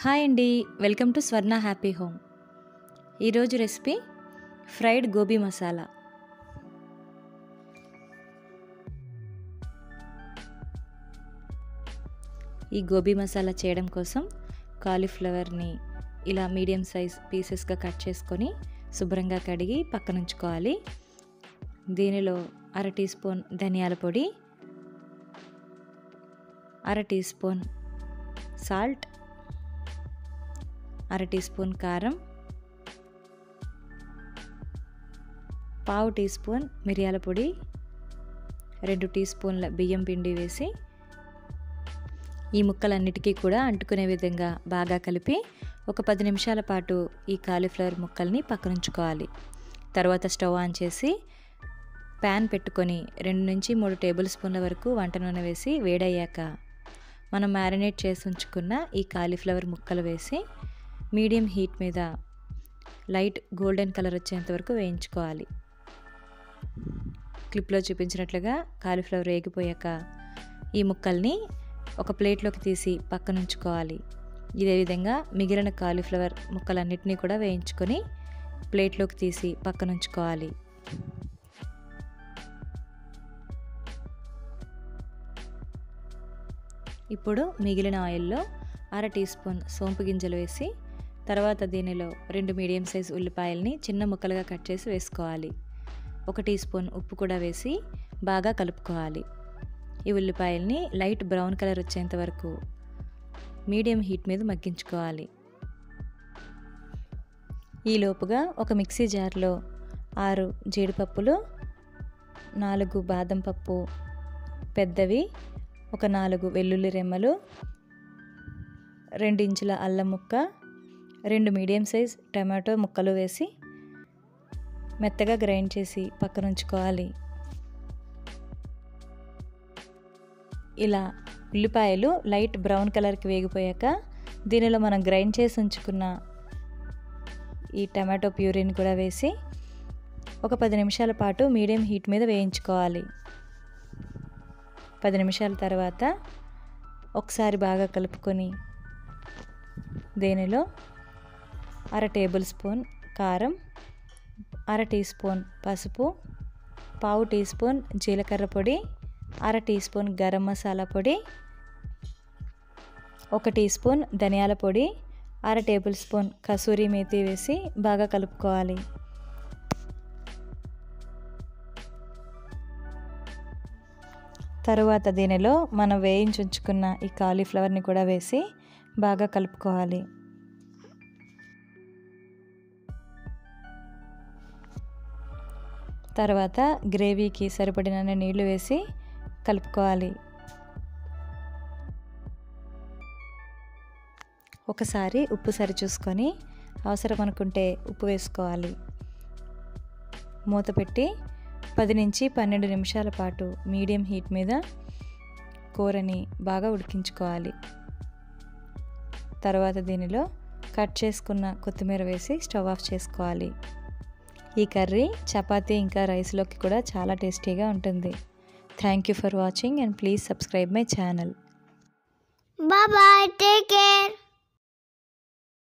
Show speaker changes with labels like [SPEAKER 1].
[SPEAKER 1] Hi అండి welcome to Swarna happy home ఈరోజు recipe fried gobi masala ఈ గోబీ మసాలా చేయడం కోసం కాలీఫ్లవర్ని ఇలా మీడియం సైజ్ పీసెస్గా కట్ చేసుకొని శుభ్రంగా కడిగి పక్కన ఉంచుకోవాలి దీనిలో అర టీ స్పూన్ ధనియాల పొడి అర టీ స్పూన్ సాల్ట్ అర టీ స్పూన్ కారం పావు టీ స్పూన్ మిరియాల పొడి రెండు టీ స్పూన్ల బియ్యం పిండి వేసి ఈ ముక్కలన్నిటికీ కూడా అంటుకునే విధంగా బాగా కలిపి ఒక పది నిమిషాల పాటు ఈ కాలీఫ్లవర్ ముక్కల్ని పక్కనుంచుకోవాలి తర్వాత స్టవ్ ఆన్ చేసి ప్యాన్ పెట్టుకొని రెండు నుంచి మూడు టేబుల్ స్పూన్ల వరకు వంట నూనె వేసి వేడయ్యాక మనం మ్యారినేట్ చేసి ఉంచుకున్న ఈ కాలీఫ్లవర్ ముక్కలు వేసి మీడియం హీట్ మీద లైట్ గోల్డెన్ కలర్ వచ్చేంత వరకు వేయించుకోవాలి క్లిప్లో చూపించినట్లుగా కాలీఫ్లవర్ వేగిపోయాక ఈ ముక్కల్ని ఒక ప్లేట్లోకి తీసి పక్కన ఉంచుకోవాలి ఇదే విధంగా మిగిలిన కాలీఫ్లవర్ ముక్కలన్నిటినీ కూడా వేయించుకొని ప్లేట్లోకి తీసి పక్కన ఉంచుకోవాలి ఇప్పుడు మిగిలిన ఆయిల్లో అర టీ స్పూన్ సోంపు గింజలు వేసి తర్వాత దీనిలో రెండు మీడియం సైజ్ ఉల్లిపాయల్ని చిన్న ముక్కలుగా కట్ చేసి వేసుకోవాలి ఒక టీ స్పూన్ ఉప్పు కూడా వేసి బాగా కలుపుకోవాలి ఈ ఉల్లిపాయల్ని లైట్ బ్రౌన్ కలర్ వచ్చేంత వరకు మీడియం హీట్ మీద మగ్గించుకోవాలి ఈలోపుగా ఒక మిక్సీ జార్లో ఆరు జీడిపప్పులు నాలుగు బాదం పప్పు పెద్దవి ఒక నాలుగు వెల్లుల్లి రెమ్మలు రెండు ఇంచుల అల్లం ముక్క రెండు మీడియం సైజ్ టమాటో ముక్కలు వేసి మెత్తగా గ్రైండ్ చేసి పక్కన ఉంచుకోవాలి ఇలా ఉల్లిపాయలు లైట్ బ్రౌన్ కలర్కి వేగిపోయాక దీనిలో మనం గ్రైండ్ చేసి ఉంచుకున్న ఈ టమాటో ప్యూరీని కూడా వేసి ఒక పది నిమిషాల పాటు మీడియం హీట్ మీద వేయించుకోవాలి పది నిమిషాల తర్వాత ఒకసారి బాగా కలుపుకొని దీనిలో అర టేబుల్ స్పూన్ కారం అర టీ స్పూన్ పసుపు పావు టీ స్పూన్ జీలకర్ర పొడి అర టీ స్పూన్ గరం మసాలా పొడి ఒక టీ స్పూన్ ధనియాల పొడి అర టేబుల్ స్పూన్ కసూరి మేతి వేసి బాగా కలుపుకోవాలి తరువాత దీనిలో మనం వేయించి ఉంచుకున్న ఈ కాలీఫ్లవర్ని కూడా వేసి బాగా కలుపుకోవాలి తర్వాత గ్రేవీకి సరిపడిన నీళ్లు వేసి కలుపుకోవాలి ఒకసారి ఉప్పు సరి చూసుకొని అవసరం అనుకుంటే ఉప్పు వేసుకోవాలి మూత పెట్టి పది నుంచి పన్నెండు నిమిషాల పాటు మీడియం హీట్ మీద కూరని బాగా ఉడికించుకోవాలి తర్వాత దీనిలో కట్ చేసుకున్న కొత్తిమీర వేసి స్టవ్ ఆఫ్ చేసుకోవాలి ఈ కర్రీ చపాతీ ఇంకా రైస్లోకి కూడా చాలా టేస్టీగా ఉంటుంది thank you for watching and please subscribe my channel
[SPEAKER 2] Bye bye. Take care.